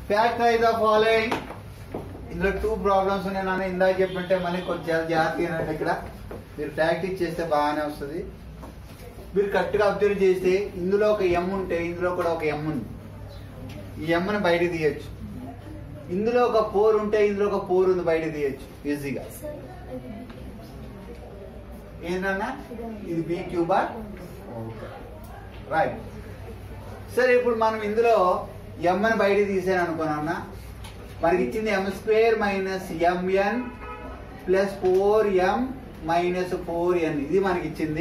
Factorise the following ఇందులో two problems ఉన్నాయి నాన్న ఇందాక చెప్పుంటే మళ్ళీ కొంచెం జాగ్రత్తగా వినండి ఇక్కడ మీరు ప్రాక్టీస్ చేస్తే బాగానే వస్తుంది మీరు కరెక్ట్గా అబ్జర్వ్ చేస్తే ఇందులో ఒక ఎమ్ ఉంటే ఇందులో కూడా ఒక ఎమ్ ఉంది ఈ ఎమ్ని బయటకు తీయచ్చు ఇందులో ఒక ఫోర్ ఉంటే ఇందులో ఒక ఫోర్ ఉంది బయటకు తీయచ్చు ఈజీగా ఏంటన్నా ఇది బి క్యూబా రైట్ సరే ఇప్పుడు మనం ఇందులో ఎం అని బయట తీసాను అనుకున్నా మనకి ఇచ్చింది M square minus M N plus four M minus four N ఇది మనకి ఇచ్చింది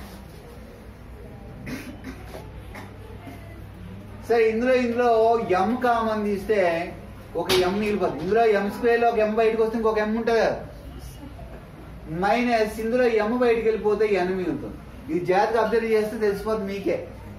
సరే ఇందులో ఇందులో ఎం కామన్ తీస్తే ఒక ఎం మిగిలిపోతుంది ఇందులో ఎం స్క్వేర్ లో ఒక ఎం బయటకు వస్తే ఇంకొక ఎం ఉంటుంది కదా మైనస్ ఇందులో ఎం బయటకు వెళ్ళిపోతే ఎన్ మిగులుతుంది ఇది జాగ్రత్తగా అబ్జర్వ్ చేస్తే తెలిసిపోతుంది మీకే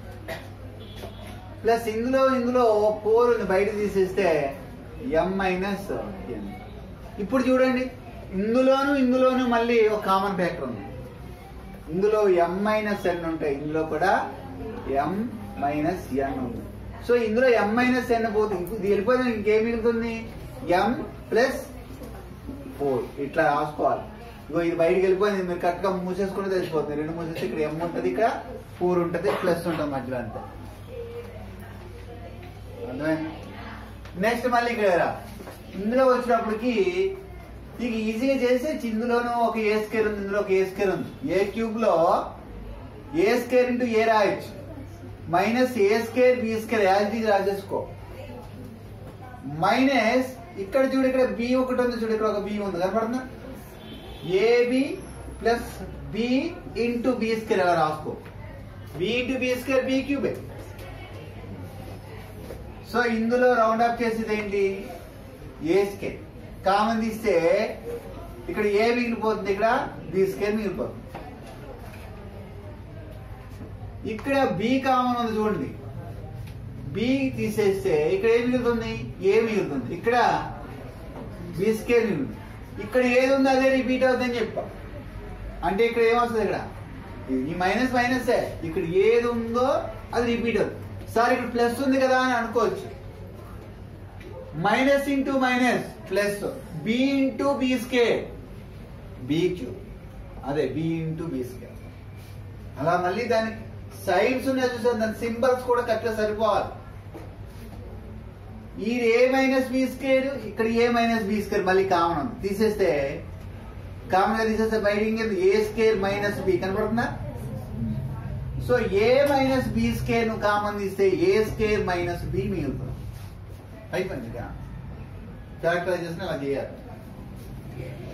ప్లస్ ఇందులో ఇందులో ఫోర్ ఉంది బయట తీసేస్తే ఎం మైనస్ ఎన్ ఇప్పుడు చూడండి ఇందులోను ఇందులోను మళ్ళీ ఒక కామన్ ఫ్యాక్టర్ ఉంది ఇందులో ఎం మైనస్ ఎన్ ఉంటాయి ఇందులో కూడా ఎం మైనస్ ఎన్ ఉంది సో ఇందులో ఎం మైనస్ ఎన్ పోతుంది ఇది వెళ్ళిపోతే ఇంకేం మిగులుతుంది ఎం ప్లస్ ఫోర్ ఇట్లా రాసుకోవాలి ఇగో ఇది బయటికి వెళ్ళిపోయింది మీరు కరెక్ట్ గా మూసేసుకుంటే తెలిసిపోతుంది రెండు మూసేస్తే ఇక్కడ ఎం ఉంటుంది ఇక్కడ ఫోర్ ఉంటుంది ప్లస్ ఉంటుంది మధ్యలో అంతే అర్థమైంది నెక్స్ట్ మళ్ళీ ఇక్కడ రా. ఇందులో వచ్చినప్పటికి నీకు ఈజీగా చేస్తే ఇందులోనూ ఒక ఏ స్కేర్ ఉంది ఇందులో ఒక ఏ స్కేర్ ఉంది ఏ క్యూబ్ లో ఏ స్కేర్ ఇంటూ ఏ రాయొచ్చు minus A square B square as ఇది రాసేసుకో మైనస్ ఇక్కడ చూడు ఇక్కడ బి ఒకటి ఉంది చూడు ఇక్కడ ఒక బి ఉంది కనపడుతుందా A B plus B into B square ఎలా రాసుకో B into B square B క్యూబే సో ఇందులో రౌండ్ అప్ చేసేది ఏంటి ఏ స్కేర్ కామన్ తీస్తే ఇక్కడ ఏ మిగిలిపోతుంది ఇక్కడ బి స్కేర్ మిగిలిపోతుంది ఇక్కడ బి కామన్ ఉంది చూడండి బి తీసేస్తే ఇక్కడ ఏ మిగులుతుంది ఏ మిగులుతుంది ఇక్కడ బి స్కేర్ మిగులుతుంది ఇక్కడ ఏది ఉందో అదే రిపీట్ అవుతుందని చెప్పా అంటే ఇక్కడ ఏమొస్తుంది ఇక్కడ ఈ మైనస్ మైనస్ ఇక్కడ ఏది ఉందో అది రిపీట్ అవుతుంది సార్ ఇక్కడ ప్లస్ ఉంది కదా అని అనుకోవచ్చు minus into minus plus B into B square B cube అదే బి ఇంటూ బి స్కేర్ అలా మళ్ళీ దాని సైడ్స్ ఉన్నాయి చూసారు దాని సింబల్స్ కూడా కరెక్ట్గా సరిపోవాలి ఈ ఏ మైనస్ బి స్కేర్ ఇక్కడ ఏ మైనస్ బి స్కేర్ మళ్ళీ కామన్ ఉంది తీసేస్తే కామన్ గా తీసేస్తే బయట ఇంకేంది ఏ స్కేర్ మైనస్ బి కనపడుతుందా so A minus B square ను కామన్ తీస్తే ఏ స్కేర్ మైనస్ బి మిగులుతుంది అయిపోయింది క్యారెక్టరైజేషన్ అలా చేయాలి